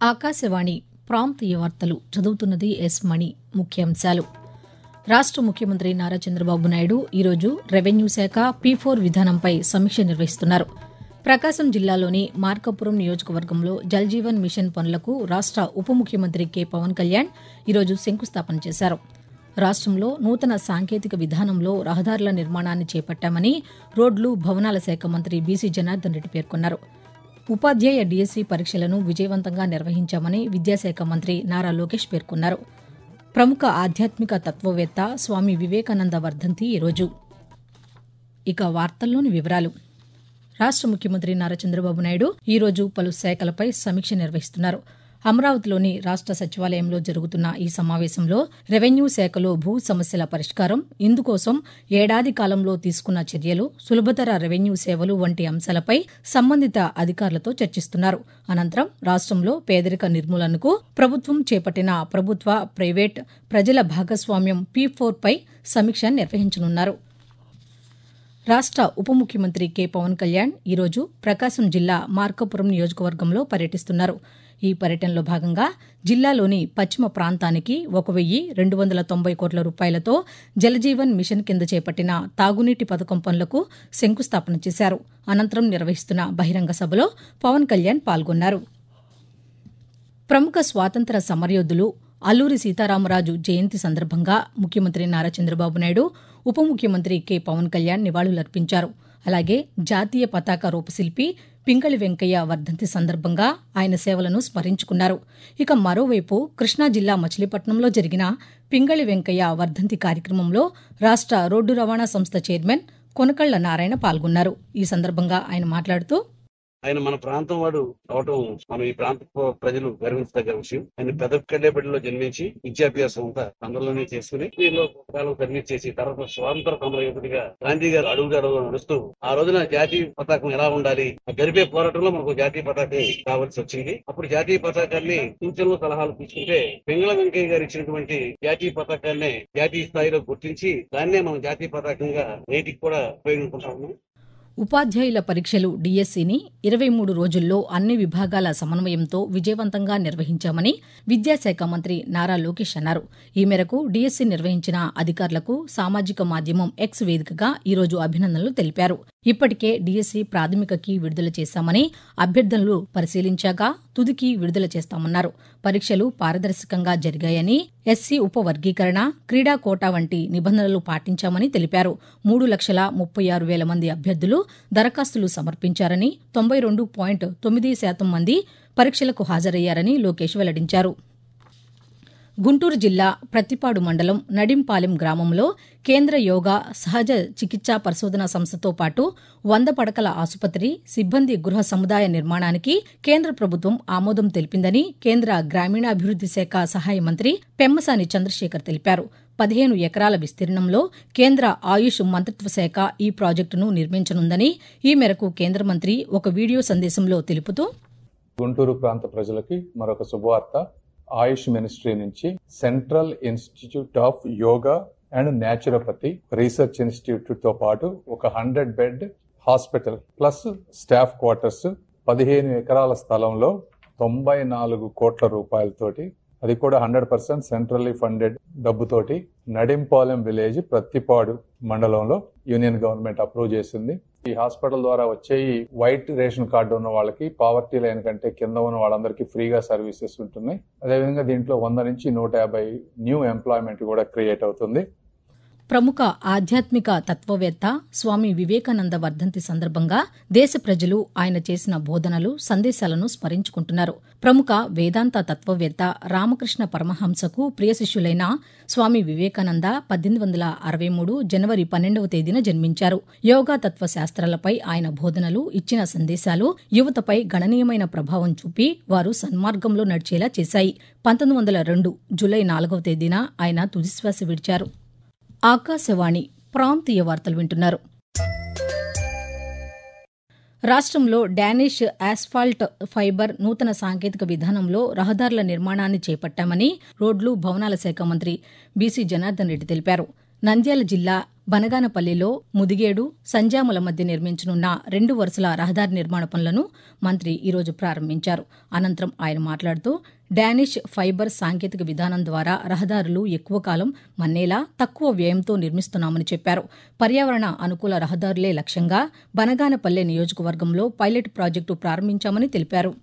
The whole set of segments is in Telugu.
ఆకాశవాణి ప్రాంతీయ వార్తలు చదువుతున్నది ఎస్ మణి ముఖ్యాంశాలు రాష్ట ముఖ్యమంత్రి నారా చంద్రబాబు నాయుడు ఈరోజు రెవెన్యూ శాఖ పీ ఫోర్ విధానంపై సమీక్ష నిర్వహిస్తున్నారు ప్రకాశం జిల్లాలోని మార్కాపురం నియోజకవర్గంలో జల్జీవన్ మిషన్ పనులకు రాష్ట ఉప ముఖ్యమంత్రి కె పవన్ కళ్యాణ్ ఈరోజు శంకుస్థాపన చేశారు రాష్టంలో నూతన సాంకేతిక విధానంలో రహదారుల నిర్మాణాన్ని చేపట్టామని రోడ్లు భవనాల శాఖ మంత్రి బీసీ జనార్దన్ రెడ్డి పేర్కొన్నారు ఉపాధ్యాయ డీఎస్సీ పరీక్షలను విజయవంతంగా నిర్వహించామని విద్యాశాఖ మంత్రి నారా లోకేష్ పేర్కొన్నారు ప్రముఖ ఆధ్యాత్మిక తత్వవేత్త స్వామి వివేకానంద వర్ధంతి ఈరోజు ఇక వార్తల్లోని వివరాలు రాష్ట ముఖ్యమంత్రి నారా చంద్రబాబు నాయుడు ఈరోజు పలు శాఖలపై సమీక్ష నిర్వహిస్తున్నారు అమరావతిలోని రాష్ట సచివాలయంలో జరుగుతున్న ఈ సమావేశంలో రెవెన్యూ శాఖలో భూ సమస్యల పరిష్కారం ఇందుకోసం ఏడాది కాలంలో తీసుకున్న చర్యలు సులభతర రెవెన్యూ సేవలు వంటి అంశాలపై సంబంధిత అధికారులతో చర్చిస్తున్నారు అనంతరం రాష్టంలో పేదరిక నిర్మూలనకు ప్రభుత్వం చేపట్టిన ప్రభుత్వ ప్రైవేట్ ప్రజల భాగస్వామ్యం పీ ఫోర్ పై సమీక్ష నిర్వహించనున్నారు రాష్ట ఉప ముఖ్యమంత్రి కె పవన్ కళ్యాణ్ ఈరోజు ప్రకాశం జిల్లా మార్కాపురం నియోజకవర్గంలో పర్యటిస్తున్నారు ఈ పర్యటనలో భాగంగా జిల్లాలోని పశ్చిమ ప్రాంతానికి ఒక వెయ్యి రెండు వందల తొంభై కోట్ల రూపాయలతో జలజీవన్ మిషన్ కింద చేపట్టిన తాగునీటి పథకం పనులకు శంకుస్థాపన చేశారు అనంతరం నిర్వహిస్తున్న బహిరంగ సభలో పవన్ కళ్యాణ్ పాల్గొన్నారు ప్రముఖ స్వాతంత్ర సమరయోధులు అల్లూరి సీతారామరాజు జయంతి సందర్భంగా ముఖ్యమంత్రి నారా చంద్రబాబు నాయుడు ఉప ముఖ్యమంత్రి కె పవన్ కళ్యాణ్ నివాళులర్పించారు అలాగే జాతీయ పతాక రూపశిల్పి పింగళి వెంకయ్య వర్ధంతి సందర్భంగా ఆయన సేవలను స్మరించుకున్నారు ఇక మరోవైపు కృష్ణా జిల్లా మచిలీపట్నంలో జరిగిన పింగళి వెంకయ్య వర్ధంతి కార్యక్రమంలో రాష్ట రోడ్డు రవాణా సంస్థ చైర్మన్ కొనకళ్ల నారాయణ పాల్గొన్నారు ఈ సందర్భంగా ఆయన మాట్లాడుతూ ఆయన మన ప్రాంతం వాడు అవటం మనం ఈ ప్రాంత ప్రజలు గర్వించదగ్గ విషయం ఆయన పెదకల్లేపల్లిలో జన్మించి విద్యాభ్యాసం అంతా అందులోనే చేసుకుని వీళ్ళు కాలం సర్వీస్ చేసి తర్వాత స్వాతంత్ర సమరయోధుడిగా గాంధీ గారు అడుగు అడుగు నడుస్తూ ఆ రోజున జాతీయ పతాకం ఎలా ఉండాలి ఆ గరిపే పోరాటంలో మనకు జాతీయ పతాకం కావాల్సి వచ్చింది అప్పుడు జాతీయ పతాకాన్ని సూచనలు సలహాలు తీసుకుంటే పింగళ వెంకయ్య గారు ఇచ్చినటువంటి జాతీయ పతాకాన్ని జాతీయ స్థాయిలో గుర్తించి దాన్నే మనం జాతీయ పతాకంగా నేటికి కూడా ఉపయోగించుకుంటాము ఉపాధ్యాయుల పరీక్షలు డీఎస్సీని ఇరవై మూడు రోజుల్లో అన్ని విభాగాల సమన్వయంతో విజయవంతంగా నిర్వహించామని విద్యాశాఖ మంత్రి నారా లోకేష్ అన్నారు ఈ మేరకు డీఎస్సీ నిర్వహించిన అధికారులకు సామాజిక మాధ్యమం ఎక్స్ వేదికగా ఈరోజు అభినందనలు తెలిపారు ఇప్పటికే డీఎస్సీ ప్రాథమిక కీ విడుదల చేశామని అభ్యర్థనలు పరిశీలించాక తుదికి విడుదల చేస్తామన్నారు పరీక్షలు పారదర్శకంగా జరిగాయని ఎస్సీ ఉపవర్గీకరణ క్రీడా కోటా వంటి నిబంధనలు పాటించామని తెలిపారు మూడు లక్షల ముప్పై ఆరు వేల మంది అభ్యర్థులు దరఖాస్తులు సమర్పించారని తొంభై రెండు పాయింట్ తొమ్మిది శాతం మంది పరీక్షలకు హాజరయ్యారని లోకేష్ వెల్లడించారు గుంటూరు జిల్లా ప్రతిపాడు మండలం నడింపాలెం గ్రామంలో కేంద్ర యోగా సహజ చికిత్సా పరిశోధనా సంస్థతో పాటు వంద పడకల ఆసుపత్రి సిబ్బంది గృహ సముదాయ నిర్మాణానికి కేంద్ర ప్రభుత్వం ఆమోదం తెలిపిందని కేంద్ర గ్రామీణాభివృద్ది శాఖ సహాయ మంత్రి పెమ్మసాని చంద్రశేఖర్ తెలిపారు పదిహేను ఎకరాల విస్తీర్ణంలో కేంద్ర ఆయుష్ మంత్రిత్వ శాఖ ఈ ప్రాజెక్టును నిర్మించనుందని ఈ మేరకు కేంద్ర మంత్రి ఒక వీడియో సందేశంలో తెలుపుతూ గుంటూరు ప్రాంత ప్రజలకి మరొక శుభవార్త ఆయుష్ మినిస్ట్రీ నుంచి central institute of yoga and naturopathy research institute తో పాటు ఒక hundred bed hospital plus staff quarters పదిహేను ఎకరాల స్థలంలో తొంభై నాలుగు కోట్ల రూపాయలతోటి అది కూడా హండ్రెడ్ పర్సెంట్ సెంట్రల్లీ ఫండెడ్ డబ్బుతోటి నడింపాలెం విలేజ్ ప్రత్తిపాడు మండలంలో యూనియన్ గవర్నమెంట్ అప్రూవ్ చేసింది ఈ హాస్పిటల్ ద్వారా వచ్చే ఈ వైట్ రేషన్ కార్డు ఉన్న వాళ్ళకి పావర్టీ లైన్ కంటే కింద ఉన్న వాళ్ళందరికీ ఫ్రీగా సర్వీసెస్ ఉంటున్నాయి అదేవిధంగా దీంట్లో వంద నుంచి నూట యాభై న్యూ ఎంప్లాయ్మెంట్ కూడా క్రియేట్ అవుతుంది ప్రముఖ ఆధ్యాత్మిక తత్వవేత్త స్వామి వివేకానంద వర్ధంతి సందర్భంగా దేశ ప్రజలు ఆయన చేసిన బోధనలు సందేశాలను స్మరించుకుంటున్నారు ప్రముఖ వేదాంత తత్వవేత్త రామకృష్ణ పరమహంసకు ప్రియ శిష్యులైన స్వామి వివేకానంద పద్దెనిమిది వందల అరవై మూడు జనవరి పన్నెండవ తేదీన జన్మించారు యోగా తత్వ శాస్త్రాలపై ఆయన బోధనలు ఇచ్చిన సందేశాలు యువతపై గణనీయమైన ప్రభావం చూపి వారు సన్మార్గంలో నడిచేలా చేశాయి పంతొమ్మిది వందల రెండు జులై నాలుగవ తేదీన ఆయన తుదిశ్వాస విడిచారు ఆకాశవాణి ప్రాంతీయ వార్తలు వింటున్నారు రాష్ట్రంలో డానిష్ ఆస్ఫాల్ట్ ఫైబర్ నూతన సాంకేతిక విధానంలో రహదారుల నిర్మాణాన్ని చేపట్టామని రోడ్లు భవనాల శాఖ మంత్రి బీసీ జనార్దన్ రెడ్డి తెలిపారు నంద్యాల జిల్లా బనగానపల్లిలో ముదిగేడు సంజాముల మధ్య నిర్మించనున్న రెండు వరుసల రహదారి నిర్మాణ పనులను మంత్రి ఈరోజు ప్రారంభించారు అనంతరం ఆయన మాట్లాడుతూ డానిష్ ఫైబర్ సాంకేతిక విధానం ద్వారా రహదారులు ఎక్కువ కాలం మన్నేలా తక్కువ వ్యయంతో నిర్మిస్తున్నామని చెప్పారు పర్యావరణ అనుకూల రహదారులే లక్ష్యంగా బనగానపల్లె నియోజకవర్గంలో పైలట్ ప్రాజెక్టు ప్రారంభించామని తెలిపారు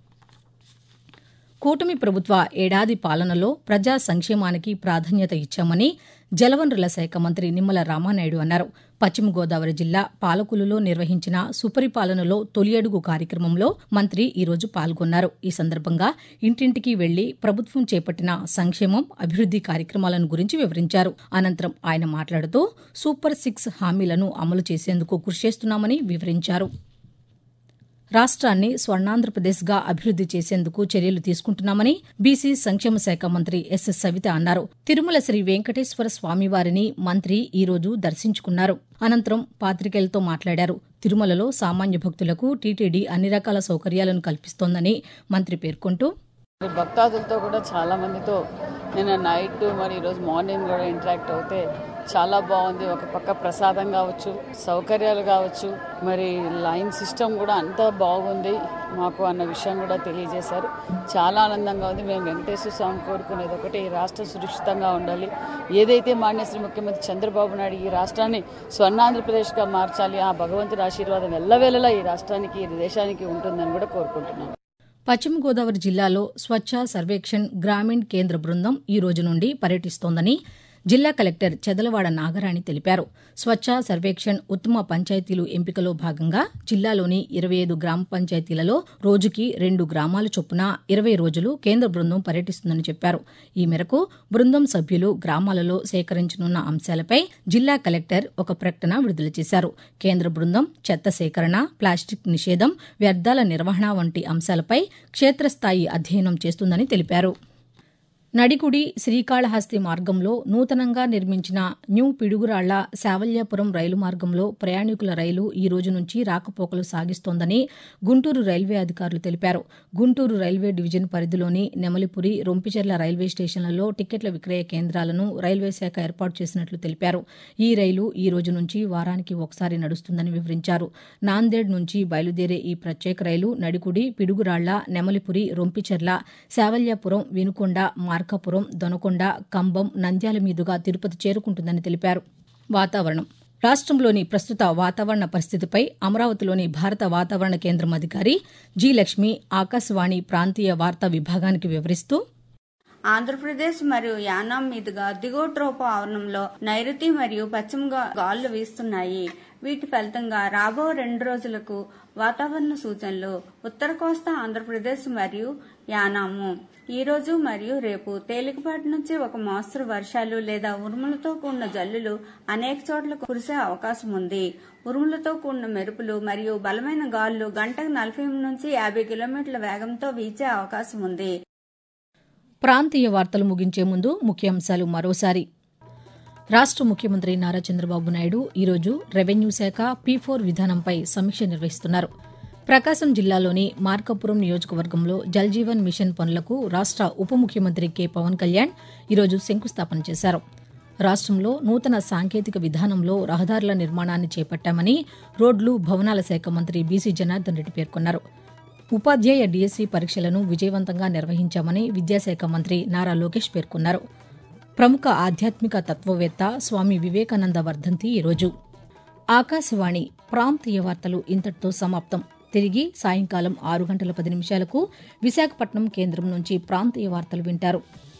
కూటమి ప్రభుత్వ ఏడాది పాలనలో ప్రజా సంక్షేమానికి ప్రాధాన్యత ఇచ్చామని జలవనరుల శాఖ మంత్రి నిమ్మల రామానాయుడు అన్నారు పశ్చిమ గోదావరి జిల్లా పాలకులులో నిర్వహించిన సుపరిపాలనలో తొలి అడుగు కార్యక్రమంలో మంత్రి ఈరోజు పాల్గొన్నారు ఈ సందర్భంగా ఇంటింటికి వెళ్లి ప్రభుత్వం చేపట్టిన సంక్షేమం అభివృద్ది కార్యక్రమాలను గురించి వివరించారు అనంతరం ఆయన మాట్లాడుతూ సూపర్ సిక్స్ హామీలను అమలు చేసేందుకు కృషి చేస్తున్నామని వివరించారు రాష్ట్రాన్ని స్వర్ణాంధ్రప్రదేశ్గా అభివృద్ది చేసేందుకు చర్యలు తీసుకుంటున్నామని బీసీ సంక్షేమ శాఖ మంత్రి ఎస్ సవిత అన్నారు తిరుమల శ్రీ వెంకటేశ్వర స్వామివారిని మంత్రి ఈ రోజు దర్శించుకున్నారు అనంతరం పాతికేయులతో మాట్లాడారు తిరుమలలో సామాన్య భక్తులకు టీటీడీ అన్ని రకాల సౌకర్యాలను కల్పిస్తోందని మంత్రి పేర్కొంటూ మరి భక్తాదులతో కూడా చాలా మందితో నిన్న నైట్ మరి ఈరోజు మార్నింగ్ కూడా ఇంటరాక్ట్ అవుతే చాలా బాగుంది ఒక పక్క ప్రసాదం కావచ్చు సౌకర్యాలు కావచ్చు మరి లైన్ సిస్టమ్ కూడా అంతా బాగుంది మాకు అన్న విషయం కూడా తెలియజేశారు చాలా ఆనందంగా ఉంది మేము వెంకటేశ్వర స్వామి కోరుకునేది ఒకటి ఈ రాష్ట్రం సురక్షితంగా ఉండాలి ఏదైతే మాన్యశ్రీ ముఖ్యమంత్రి చంద్రబాబు నాయుడు ఈ రాష్ట్రాన్ని స్వర్ణాంధ్రప్రదేశ్గా మార్చాలి ఆ భగవంతుడి ఆశీర్వాదం ఎల్లవేళలా ఈ రాష్ట్రానికి ఈ దేశానికి ఉంటుందని కూడా కోరుకుంటున్నాను పశ్చిమ గోదావరి జిల్లాలో స్వచ్ఛ సర్వేక్షణ్ గ్రామీణ్ కేంద్ర బృందం ఈ రోజు నుండి పర్యటిస్తోందని జిల్లా కలెక్టర్ చెదలవాడ నాగరాణి తెలిపారు స్వచ్ఛ సర్వేక్షణ్ ఉత్తమ పంచాయతీలు ఎంపికలో భాగంగా జిల్లాలోని ఇరవై ఐదు గ్రామ పంచాయతీలలో రోజుకి రెండు గ్రామాల చొప్పున ఇరవై రోజులు కేంద్ర బృందం పర్యటిస్తుందని చెప్పారు ఈ మేరకు బృందం సభ్యులు గ్రామాలలో సేకరించనున్న అంశాలపై జిల్లా కలెక్టర్ ఒక ప్రకటన విడుదల చేశారు కేంద్ర బృందం చెత్త సేకరణ ప్లాస్టిక్ నిషేధం వ్యర్థాల నిర్వహణ వంటి అంశాలపై క్షేత్రస్థాయి అధ్యయనం చేస్తుందని తెలిపారు నడికుడి శ్రీకాళహస్తి మార్గంలో నూతనంగా నిర్మించిన న్యూ పిడుగురాళ్ల శావల్యాపురం రైలు మార్గంలో ప్రయాణికుల రైలు ఈ రోజు నుంచి రాకపోకలు సాగిస్తోందని గుంటూరు రైల్వే అధికారులు తెలిపారు గుంటూరు రైల్వే డివిజన్ పరిధిలోని నెమలిపురి రొంపిచెర్ల రైల్వే స్టేషన్లలో టికెట్ల విక్రయ కేంద్రాలను రైల్వే శాఖ ఏర్పాటు చేసినట్లు తెలిపారు ఈ రైలు ఈ రోజు నుంచి వారానికి ఒకసారి నడుస్తుందని వివరించారు నాందేడ్ నుంచి బయలుదేరే ఈ ప్రత్యేక రైలు నడికుడి పిడుగురాళ్ల నెమలిపురి రొంపిచెర్ల శావల్యాపురం వినుకొండ మార్కాపురం దొనకొండ కంబం నంద్యాల మీదుగా తిరుపతి చేరుకుంటుందని తెలిపారు వాతావరణం రాష్ట్రంలోని ప్రస్తుత వాతావరణ పరిస్థితిపై అమరావతిలోని భారత వాతావరణ కేంద్రం అధికారి జి లక్ష్మి ఆకాశవాణి ప్రాంతీయ వార్తా విభాగానికి వివరిస్తూ ఆంధ్రప్రదేశ్ మరియు యానాం మీదుగా దిగువ ట్రోపో ఆవరణంలో నైరుతి మరియు పశ్చిమ గా- గాలులు వీస్తున్నాయి వీటి ఫలితంగా రాబో రెండు రోజులకు వాతావరణ సూచనలు ఉత్తర కోస్తా ఆంధ్రప్రదేశ్ మరియు యానాము ఈ రోజు మరియు రేపు తేలికపాటి నుంచి ఒక మోస్తరు వర్షాలు లేదా ఉరుములతో కూడిన జల్లులు అనేక చోట్ల కురిసే అవకాశం ఉంది ఉరుములతో కూడిన మెరుపులు మరియు బలమైన గాలులు గంటకు నలభై నుంచి యాభై కిలోమీటర్ల వేగంతో వీచే అవకాశం ఉంది ప్రాంతీయ వార్తలు ముగించే ముందు ముఖ్యాంశాలు మరోసారి రాష్ట్ర ముఖ్యమంత్రి నారా చంద్రబాబు నాయుడు ఈరోజు రెవెన్యూ శాఖ పీ ఫోర్ విధానంపై సమీక్ష నిర్వహిస్తున్నారు ప్రకాశం జిల్లాలోని మార్కాపురం నియోజకవర్గంలో జల్జీవన్ మిషన్ పనులకు రాష్ట్ర ఉప ముఖ్యమంత్రి కె పవన్ కళ్యాణ్ ఈరోజు శంకుస్థాపన చేశారు రాష్ట్రంలో నూతన సాంకేతిక విధానంలో రహదారుల నిర్మాణాన్ని చేపట్టామని రోడ్లు భవనాల శాఖ మంత్రి బీసీ జనార్దన్ రెడ్డి పేర్కొన్నారు ఉపాధ్యాయ డీఎస్సీ పరీక్షలను విజయవంతంగా నిర్వహించామని విద్యాశాఖ మంత్రి నారా లోకేష్ పేర్కొన్నారు ప్రముఖ ఆధ్యాత్మిక తత్వవేత్త స్వామి వివేకానంద వర్ధంతి ఈరోజు ఆకాశవాణి ప్రాంతీయ వార్తలు ఇంతటితో సమాప్తం తిరిగి సాయంకాలం ఆరు గంటల పది నిమిషాలకు విశాఖపట్నం కేంద్రం నుంచి ప్రాంతీయ వార్తలు వింటారు